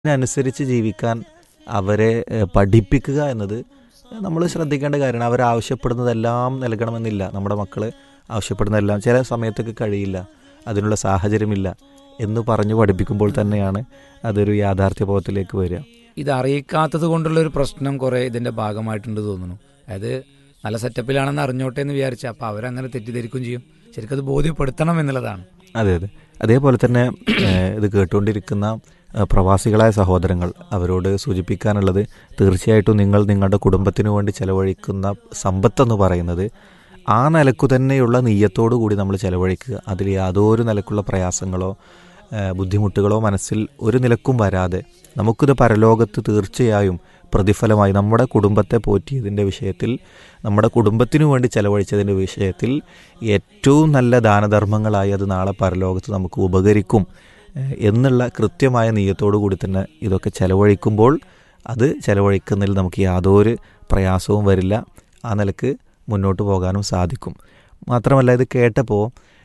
അതിനനുസരിച്ച് ജീവിക്കാൻ അവരെ ഏഹ്, പഠിപ്പിക്കുക എന്നത് നമ്മൾ ശ്രദ്ധിക്കേണ്ട കാര്യമാണ് അവർ ആവശ്യപ്പെടുന്നതെല്ലാം നൽകണമെന്നില്ല നമ്മുടെ മക്കൾ ആവശ്യപ്പെടുന്നതെല്ലാം ചില സമയത്തൊക്കെ കഴിയില്ല അതിനുള്ള സാഹചര്യമില്ല എന്ന് പറഞ്ഞു പഠിപ്പിക്കുമ്പോൾ തന്നെയാണ് അതൊരു യാഥാർത്ഥ്യബോധത്തിലേക്ക് വരിക ഇത് അറിയിക്കാത്തത് കൊണ്ടുള്ള ഒരു പ്രശ്നം കുറെ ഇതിന്റെ ഭാഗമായിട്ടുണ്ട് തോന്നുന്നു അതായത് നല്ല സെറ്റപ്പിലാണെന്ന് അറിഞ്ഞോട്ടെ എന്ന് വിചാരിച്ച അപ്പൊ അവരങ്ങനെ തെറ്റിദ്ധരിക്കും ചെയ്യും ശരിക്കും അത് ബോധ്യപ്പെടുത്തണം എന്നുള്ളതാണ് അതെ അതെ അതേപോലെ തന്നെ ഏഹ്, ഇത് കേട്ടുകൊണ്ടിരിക്കുന്ന ഏഹ്, പ്രവാസികളായ സഹോദരങ്ങൾ അവരോട് സൂചിപ്പിക്കാനുള്ളത് തീർച്ചയായിട്ടും നിങ്ങൾ നിങ്ങളുടെ കുടുംബത്തിന് വേണ്ടി ചെലവഴിക്കുന്ന സമ്പത്തെന്ന് പറയുന്നത് ആ നിലക്കു തന്നെയുള്ള നെയ്യത്തോടു കൂടി നമ്മൾ ചെലവഴിക്കുക അതിൽ യാതൊരു നിലക്കുള്ള പ്രയാസങ്ങളോ ഏഹ്, ബുദ്ധിമുട്ടുകളോ മനസ്സിൽ ഒരു നിലക്കും വരാതെ നമുക്കിത് പരലോകത്ത് തീർച്ചയായും പ്രതിഫലമായി നമ്മുടെ കുടുംബത്തെ പോറ്റിയതിൻ്റെ വിഷയത്തിൽ നമ്മുടെ കുടുംബത്തിനു വേണ്ടി ചെലവഴിച്ചതിൻ്റെ വിഷയത്തിൽ ഏറ്റവും നല്ല ദാനധർമ്മങ്ങളായി അത് നാളെ പരലോകത്ത് നമുക്ക് ഉപകരിക്കും ഏഹ് എന്നുള്ള കൃത്യമായ നീയത്തോടു കൂടി തന്നെ ഇതൊക്കെ ചെലവഴിക്കുമ്പോൾ അത് ചെലവഴിക്കുന്നതിൽ നമുക്ക് യാതൊരു പ്രയാസവും വരില്ല ആ നിലക്ക് മുന്നോട്ട് പോകാനും സാധിക്കും മാത്രമല്ല ഇത് കേട്ടപ്പോൾ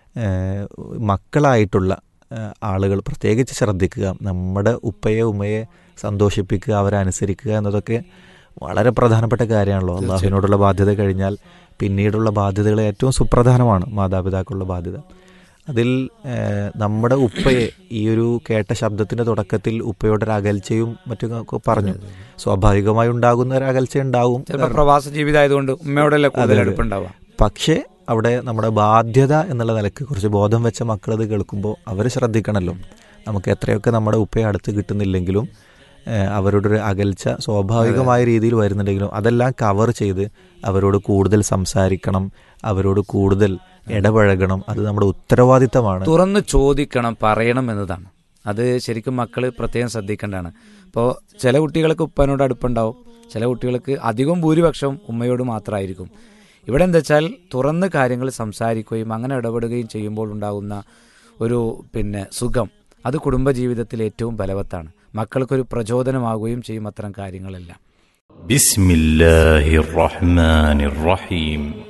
ഏഹ് മക്കളായിട്ടുള്ള ഏഹ് ആളുകൾ പ്രത്യേകിച്ച് ശ്രദ്ധിക്കുക നമ്മുടെ ഉപ്പയെ ഉമ്മയെ സന്തോഷിപ്പിക്കുക അവരെ അനുസരിക്കുക എന്നതൊക്കെ വളരെ പ്രധാനപ്പെട്ട കാര്യമാണല്ലോ അള്ളാഹുവിനോടുള്ള ബാധ്യത കഴിഞ്ഞാൽ പിന്നീടുള്ള ബാധ്യതകൾ ഏറ്റവും സുപ്രധാനമാണ് മാതാപിതാക്കളുടെ ബാധ്യത അതിൽ ഏഹ്, നമ്മുടെ ഉപ്പയെ ഈ ഒരു കേട്ട ശബ്ദത്തിന്റെ തുടക്കത്തിൽ ഉപ്പയുടെ ഒരു അകൽച്ചയും മറ്റും ഒക്കെ പറഞ്ഞു സ്വാഭാവികമായി ഉണ്ടാകുന്ന ഒരു അകൽച്ച ഉണ്ടാവും ചിലപ്പോൾ പ്രവാസ ജീവിതമായതുകൊണ്ട് ഉമ്മയോടല്ലേ കൂടുതൽ അതെ, അതെ. അടുപ്പുണ്ടാവുക പക്ഷേ അവിടെ നമ്മുടെ ബാധ്യത എന്നുള്ള നിലക്ക് കുറച്ച് ബോധം വെച്ച മക്കളത് കേൾക്കുമ്പോൾ അവർ ശ്രദ്ധിക്കണമല്ലോ നമുക്ക് എത്രയൊക്കെ നമ്മുടെ ഉപ്പയെ അടുത്ത് കിട്ടുന്നില്ലെങ്കിലും ഏഹ്, അവരുടെ ഒരു അകൽച്ച സ്വാഭാവികമായ രീതിയിൽ വരുന്നുണ്ടെങ്കിലും അതെല്ലാം കവർ ചെയ്ത് അവരോട് കൂടുതൽ സംസാരിക്കണം അവരോട് കൂടുതൽ ഇടപഴകണം അത് നമ്മുടെ ഉത്തരവാദിത്തമാണ് തുറന്ന് ചോദിക്കണം പറയണം എന്നതാണ് അത് ശരിക്കും മക്കൾ പ്രത്യേകം ശ്രദ്ധിക്കേണ്ടതാണ് ഇപ്പോൾ ചില കുട്ടികൾക്ക് ഉപ്പനോട് അടുപ്പുണ്ടാവും ചില കുട്ടികൾക്ക് അധികം ഭൂരിപക്ഷവും ഉമ്മയോട് മാത്രമായിരിക്കും ഇവിടെ എന്താ വെച്ചാൽ തുറന്ന് കാര്യങ്ങൾ സംസാരിക്കുകയും അങ്ങനെ ഇടപെടുകയും ചെയ്യുമ്പോൾ ഉണ്ടാകുന്ന ഒരു പിന്നെ സുഖം അത് കുടുംബജീവിതത്തിൽ ഏറ്റവും ബലവത്താണ് മക്കൾക്കൊരു പ്രചോദനമാകുകയും ചെയ്യും അത്തരം കാര്യങ്ങളെല്ലാം بسم الله الرحمن الرحيم